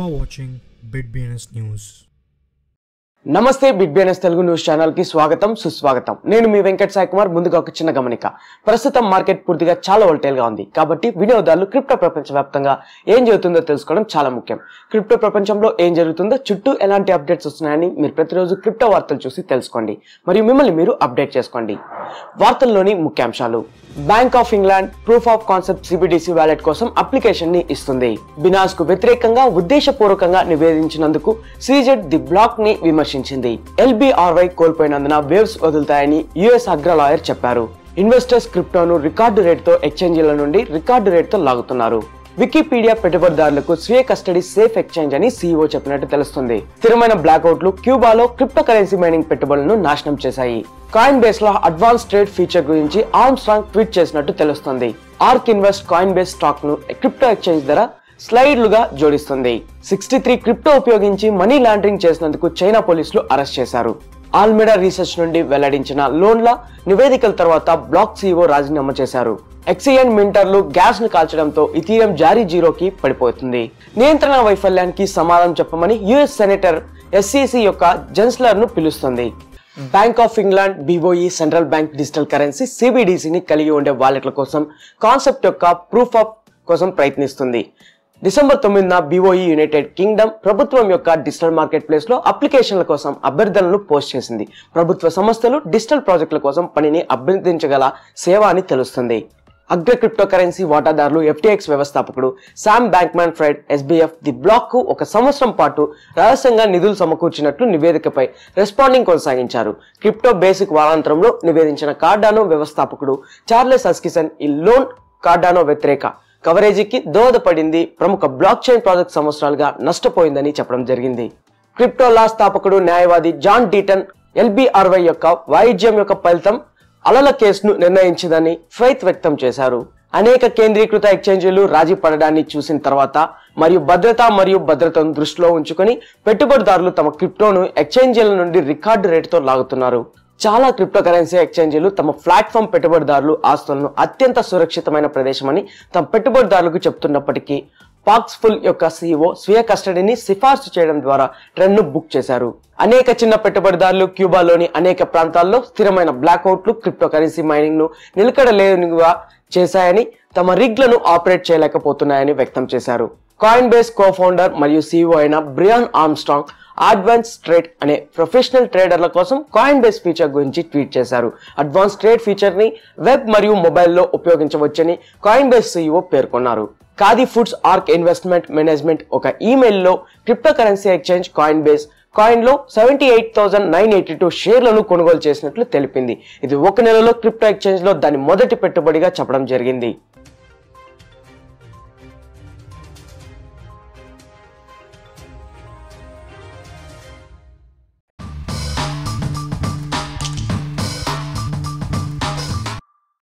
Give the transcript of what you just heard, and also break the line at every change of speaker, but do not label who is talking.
are watching BitBNS News.
నమస్తే BitBNS Telugu news channel కి స్వాగతం సుస్వాగతం నేను మీ వెంకట్ సాయి కుమార్ ముందుగా ఒక చిన్న గమనిక ప్రస్తుతం మార్కెట్ పూర్తిగా చాలా వోల్టైల్ గా ఉంది కాబట్టి వినియోగదారులు క్రిప్టో ప్రపంచ వ్యాప్తంగా ఏం జరుగుతుందో తెలుసుకోవడం చాలా ముఖ్యం క్రిప్టో ప్రపంచంలో ఏం జరుగుతుందో చుట్టూ ఎలాంటి అప్డేట్స్ వస్తున్నాయని మీరు ప్రతిరోజు క్రిప్టో వార్తలు చూసి తెలుసుకోండి మరియు మిమ్మల్ని మీరు అప్డేట్ చేసుకోండి వార్తల్లోని ముఖ్యాంశాలు Bank of England proof of concept CBDC wallet కోసం అప్లికేషన్ ని ఇస్తుంది బినాస్ కు వ్యతిరేకంగా ఉద్దేశపూర్వకంగా నివేదించినందుకు సీజెడ్ ది బ్లాక్ ని విమర్శించింది ఎల్బిఆర్వై కోల్పోయినందున వేవ్స్ వదులుతాయని యుఎస్ అగ్ర లాయర్ చెప్పారు ఇన్వెస్టర్స్ క్రిప్టోను రికార్డు రేటుతో ఎక్స్చేంజీల నుండి రికార్డు రేటుతో లాగుతున్నారు వికీపీడియా పెట్టుబడిదారులకు స్వీయ కస్టడీ సేఫ్ ఎక్స్చేంజ్ అని సీఈఓ చెప్పినట్టు తెలుస్తుంది స్థిరమైన బ్లాక్అవుట్లు క్యూబాలో క్రిప్టో కరెన్సీ మైనింగ్ పెట్టుబడులను నాశనం చేశాయి కాయిన్ బేస్ లో అడ్వాన్స్ ట్రేడ్ ఫీచర్ గురించి ఆర్మ్ స్ట్రాంగ్ ట్వీట్ చేసినట్టు తెలుస్తుంది ARK invest Coinbase stock ను క్రిప్టో ఎక్స్చేంజ్ ధర స్లైడ్లుగా జోడిస్తుంది సిక్స్టీ త్రీ క్రిప్టో ఉపయోగించి మనీ లాండరింగ్ చేసినందుకు చైనా పోలీసులు అరెస్ట్ చేశారు ఆల్మెడా రీసెర్చ్ నుండి వెల్లడించిన లోన్ల నివేదికల తర్వాత బ్లాక్ సీఈఓ రాజీనామా చేశారు ఎక్సిఎన్ మింటర్లు గ్యాస్ ను కాల్చడంతో ఇథీరియం జారీ జీరోకి పడిపోతుంది నియంత్రణ వైఫల్యానికి సమాధానం చెప్పమని యుఎస్ సెనేటర్ ఎస్సీసీ యొక్క జెన్స్లర్ ను పిలుస్తుంది Bank of England BOE central bank digital currency సిబిడిసిని కలిగి ఉండే వాలెట్ల కోసం కాన్సెప్ట్ యొక్క ప్రూఫ్ ఆఫ్ కోసం ప్రయత్నిస్తుంది డిసెంబర్ తొమ్మిదిన బీఓఈ యునైటెడ్ కింగ్డమ్ ప్రభుత్వం యొక్క డిజిటల్ మార్కెట్ ప్లేస్ లో అప్లికేషన్ల కోసం అభ్యర్థనలు పోస్ట్ చేసింది ప్రభుత్వ సంస్థలు డిజిటల్ ప్రాజెక్టుల కోసం పనిని అభ్యర్థించగల సేవ అని తెలుస్తుంది అగ్ర క్రిప్టో కరెన్సీ వాటాదారులు ఎఫ్టీఎక్స్ వ్యవస్థాపకుడు Sam Bankman Fried SBF the block కు ఒక సంవత్సరం పాటు రహస్యంగా నిధులు సమకూర్చినట్లు నివేదికపై రెస్పాండింగ్ కొనసాగించారు క్రిప్టో బేసిక్ వారాంతరంలో నివేదించిన కార్డానో వ్యవస్థాపకుడు చార్లెస్ అస్కిసన్ ఈ లోన్ కార్డానో వ్యతిరేక కవరేజీకి దోహదపడింది ప్రముఖ బ్లాక్ చైన్ ప్రాజెక్ట్ సంవత్సరాలుగా నష్టపోయిందని చెప్పడం జరిగింది క్రిప్టో లా స్థాపకుడు న్యాయవాది జాన్ డీటన్ ఎల్బిఆర్వై యొక్క వాయిద్యం యొక్క ఫలితం అలల కేసును నిర్ణయించిందని ఫైత్ వ్యక్తం చేశారు అనేక కేంద్రీకృత ఎక్స్చేంజీలు రాజీ పడడాన్ని చూసిన తర్వాత మరియు భద్రత మరియు భద్రతను దృష్టిలో ఉంచుకొని పెట్టుబడిదారులు తమ క్రిప్టోను ఎక్స్చేంజీల నుండి రికార్డు రేటుతో లాగుతున్నారు చాలా క్రిప్టో కరెన్సీ ఎక్స్చేంజీలు తమ ప్లాట్ఫామ్ పెట్టుబడిదారులు ఆస్తులను అత్యంత సురక్షితమైన ప్రదేశమని తమ పెట్టుబడిదారులకు చెప్తున్నప్పటికీ పాక్స్ ఫుల్ యొక్క సీఈఓ స్వీయ కస్టడీని సిఫార్సు చేయడం ద్వారా ట్రెండ్ ను బుక్ చేశారు అనేక చిన్న పెట్టుబడిదారులు క్యూబాలోని అనేక ప్రాంతాల్లో స్థిరమైన బ్లాక్అవుట్లు క్రిప్టో కరెన్సీ మైనింగ్ ను నిలకడలేనిగా చేశాయని తమ రిగ్లను ఆపరేట్ చేయలేకపోతున్నాయని వ్యక్తం చేశారు కాయిన్ బేస్ కో ఫౌండర్ మరియు సీఈఓ అయిన బ్రియాన్ ఆర్మ్స్ట్రాంగ్ అడ్వాన్స్ ట్రేడ్ అనే ప్రొఫెషనల్ ట్రేడర్ల కోసం కాయిన్ బేస్ ఫీచర్ గురించి ట్వీట్ చేశారు అడ్వాన్స్ ట్రేడ్ ఫీచర్ ని వెబ్ మరియు మొబైల్లో ఉపయోగించవచ్చని కాయిన్ బేస్ సీఈఓ పేర్కొన్నారు Cathie Woods ARK investment management ఒక ఈమెయిల్లో cryptocurrency exchange Coinbase coin లో seventy eight thousand nine eighty two షేర్లను కొనుగోలు చేసినట్లు తెలిపింది ఇది ఒక నెలలో క్రిప్టో ఎక్స్చేంజ్ లో దాని మొదటి పెట్టుబడిగా చెప్పడం జరిగింది